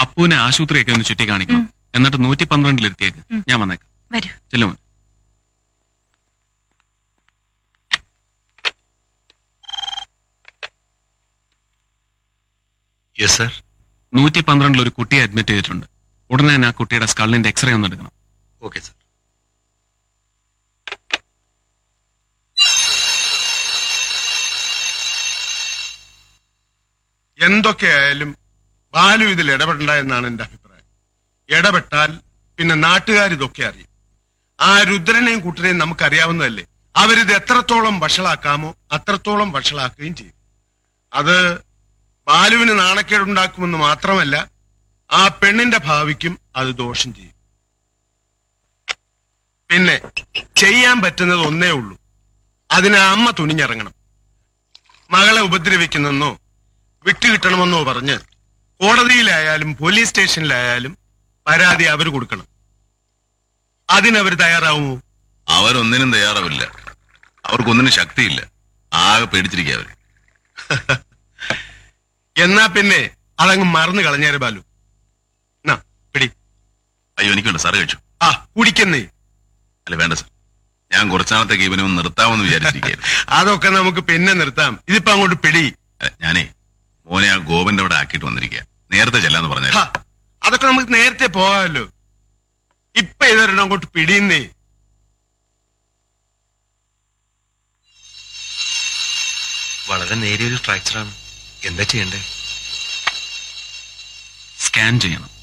അപ്പുവിനെ ആശുപത്രിയൊക്കെ ഒന്ന് ചുറ്റി കാണിക്കണം എന്നിട്ട് നൂറ്റി പന്ത്രണ്ടിലെത്തിയേക്ക് ഞാൻ വന്നേക്കാം വരൂ ചെല്ലുമോ യെസ് സർ നൂറ്റി പന്ത്രണ്ടിൽ ഒരു കുട്ടിയെ അഡ്മിറ്റ് ചെയ്തിട്ടുണ്ട് ഉടനെ തന്നെ ആ കുട്ടിയുടെ സ്കള്ളിന്റെ എക്സ്റേ ഒന്ന് എടുക്കണം ഓക്കെ സർ എന്തൊക്കെയായാലും ബാലു ഇതിൽ ഇടപെടണ്ട എന്നാണ് എന്റെ അഭിപ്രായം ഇടപെട്ടാൽ പിന്നെ നാട്ടുകാർ ഇതൊക്കെ അറിയും ആ രുദ്രനെയും കുട്ടനെയും നമുക്കറിയാവുന്നതല്ലേ അവരിത് എത്രത്തോളം വഷളാക്കാമോ അത്രത്തോളം വഷളാക്കുകയും ചെയ്യും അത് ബാലുവിന് നാണക്കേടുണ്ടാക്കുമെന്ന് മാത്രമല്ല ആ പെണ്ണിന്റെ ഭാവിക്കും അത് ദോഷം ചെയ്യും പിന്നെ ചെയ്യാൻ പറ്റുന്നത് ഒന്നേ ഉള്ളൂ അതിന് അമ്മ തുനിഞ്ഞിറങ്ങണം മകളെ ഉപദ്രവിക്കുന്നെന്നോ വിട്ടുകിട്ടണമെന്നോ പറഞ്ഞ് കോടതിയിലായാലും പോലീസ് സ്റ്റേഷനിലായാലും പരാതി അവർ കൊടുക്കണം അതിനവർ തയ്യാറാവുമോ അവരൊന്നിനും തയ്യാറാവില്ല അവർക്കൊന്നിനും ശക്തിയില്ല ആകെ പേടിച്ചിരിക്കുക അവര് എന്നാ പിന്നെ അതങ്ങ് മറന്നു കളഞ്ഞേരെ ബാലു എന്നാ പിടി അയ്യോ എനിക്കുണ്ട് സാറ് കഴിച്ചു ആ കുടിക്കുന്നേ അല്ല വേണ്ട സാർ ഞാൻ കുറച്ചാളത്തേക്ക് ഇവനെ ഒന്ന് നിർത്താമെന്ന് വിചാരിച്ചിരിക്കുകയായിരുന്നു അതൊക്കെ നമുക്ക് പിന്നെ നിർത്താം ഇതിപ്പോ അങ്ങോട്ട് പിടി അല്ല, ഞാനേ മോനെ ആ ഗോപന്റെ അവിടെ ആക്കിയിട്ട് വന്നിരിക്കുക നേരത്തെ ചെല്ലാന്ന് പറഞ്ഞാൽ ഹാ, അതൊക്കെ നമുക്ക് നേരത്തെ പോകാമല്ലോ ഇപ്പൊ ഇതൊരെണ്ണം അങ്ങോട്ട് പിടിയുന്നേ വളരെ നേരിയൊരു ഫ്രാക്ചറാണ് എന്താ ചെയ്യണ്ടേ സ്കാൻ ചെയ്യണം